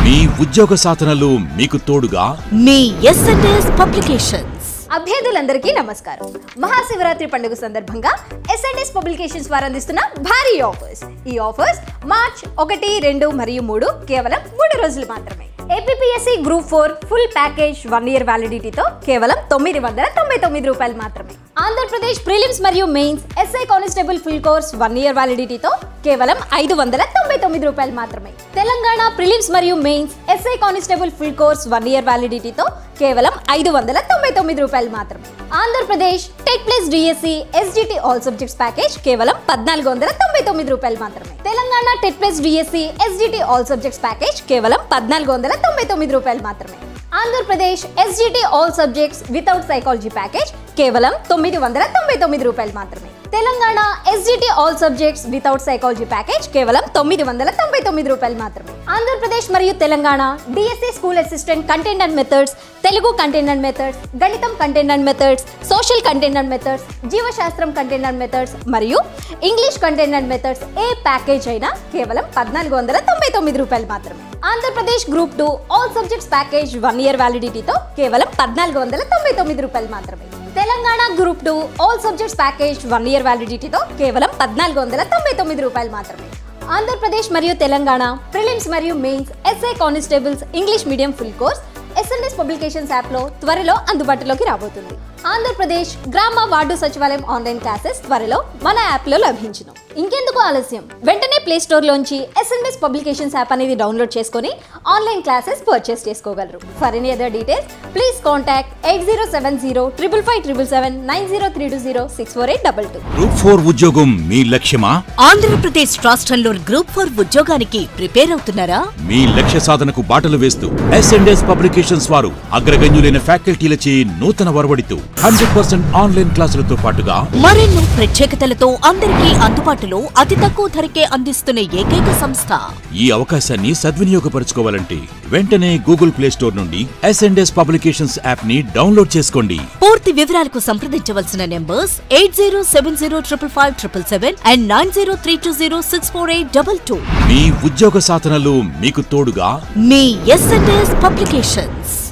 మీ ఉద్యోగ సాధనలు మీకు తోడుగా మీ ఎస్ఎన్ఎస్ పబ్లికేషన్స్ అభ్యర్థులందరికీ నమస్కారం మహాశివరాత్రి పండుగ సందర్భంగా ఎస్ఎన్ఎస్ పబ్లికేషన్స్ వారు అందిస్తున్న భారీ ఆఫర్స్ ఈ ఆఫర్స్ మార్చ్ ఒకటి రెండు మరియు మూడు కేవలం మూడు రోజులు మాత్రమే APSC group four full package one year వ్యాలిడిటీతో కేవలం తొమ్మిది వందల తొంభై తొమ్మిది రూపాయలు మాత్రమే ఆంధ్రప్రదేశ్ ప్రిలిమ్స్ మరియు mains SI constable full course one year వ్యాలిడిటీతో కేవలం ఐదు వందల తొంభై తొమ్మిది రూపాయలు మాత్రమే తెలంగాణ ప్రిలిమ్స్ మరియు mains SI constable full course one year వ్యాలిడిటీతో కేవలం ఐదు వందల తొంభై తొమ్మిది రూపాయలు మాత్రమే Andhra Pradesh tech plus DSC SGT all subjects package కేవలం పద్నాలుగు వందల తొంభై తొమ్మిది రూపాయలు మాత్రమే Telangana tech plus DSC SGT all subjects package కేవలం పద్నాలుగు వందల తొంభై తొమ్మిది రూపాయలు మాత్రమే Andhra Pradesh SGT all subjects without psychology package కేవలం తొమ్మిది వందల తొంభై తొమ్మిది రూపాయలు మాత్రమే Telangana SGT all subjects without psychology package కేవలం తొమ్మిది వందల తొంభై తొమ్మిది రూపాయలు మాత్రమే ఆంధ్రప్రదేశ్ మరియు Telangana DSC school assistant content and methods Telugu content and methods గణితం content and methods social content and methods జీవశాస్త్రం కంటెంట్ అండ్ మెథడ్స్ మరియు ఇంగ్లీష్ కంటెంట్ అండ్ మెథడ్స్ ఏ ప్యాకేజ్ అయినా కేవలం పద్నాలుగు వందల తొంభై తొమ్మిది రూపాయలు మాత్రమే Andhra Pradesh group two all subjects package one year వ్యాలిడిటీతో కేవలం పద్నాలుగు వందల తొంభై తొమ్మిది రూపాయలు మాత్రమే Telangana group two all subjects package one year వ్యాలిడిటీతో కేవలం పద్నాలుగు వందల తొంభై తొమ్మిది రూపాయలు మాత్రమే ఆంధ్రప్రదేశ్ మరియు తెలంగాణ ప్రిలిమ్స్ మరియు mains SI constables English medium full course SNS publications యాప్లో త్వరలో అందుబాటులోకి రాబోతుంది ఆంధ్రప్రదేశ్ గ్రామ వార్డు సచివాలయం ఆన్లైన్ క్లాసెస్ త్వరలో మన యాప్లో లభించును ఇంకెందుకు ఆలస్యం వెంటనే ప్లే స్టోర్లోంచి ఎస్ఎన్ఎస్ పబ్లికేషన్స్ యాప్ అనేది డౌన్లోడ్ చేసుకొని ఆన్లైన్ క్లాసెస్ పర్చేస్ చేసుకోగలరు for any other details please contact eight zero seven zero triple five triple seven nine zero three two zero six four eight double two group four ఉద్యోగం మీ లక్ష్యమా ఆంధ్రప్రదేశ్ రాష్ట్రంలో group four ఉద్యోగానికి prepare అవుతున్నారా మీ లక్ష్య సాధనకు బాటలు వేస్తూ ఎస్ఎండ్ఎస్ పబ్లికేషన్స్ వారు అగ్రగణ్యులైన ఫ్యాకల్టీలచే నూతన వరవడితో హండ్రెడ్ పర్సెంట్ ఆన్లైన్ క్లాసులతో పాటుగా మరెన్నో ప్రత్యేకతలతో అందరికీ అందుబాటులో అతి తక్కువ ధరకే అందిస్తున్న ఏకైక సంస్థ ఈ అవకాశాన్ని సద్వినియోగపరచుకోవాలంటే వెంటనే గూగుల్ ప్లే స్టోర్ నుండి ఎస్ఎండ్ఎస్ పబ్లికేషన్స్ యాప్ ని డౌన్లోడ్ చేసుకోండి పూర్తి వివరాలకు సంప్రదించవలసిన numbers eight zero seven zero triple five triple seven and nine zero three two zero six four eight double two మీ ఉద్యోగ సాధనలు మీకు తోడుగా మీ ఎస్ఎన్ఎస్ పబ్లికేషన్స్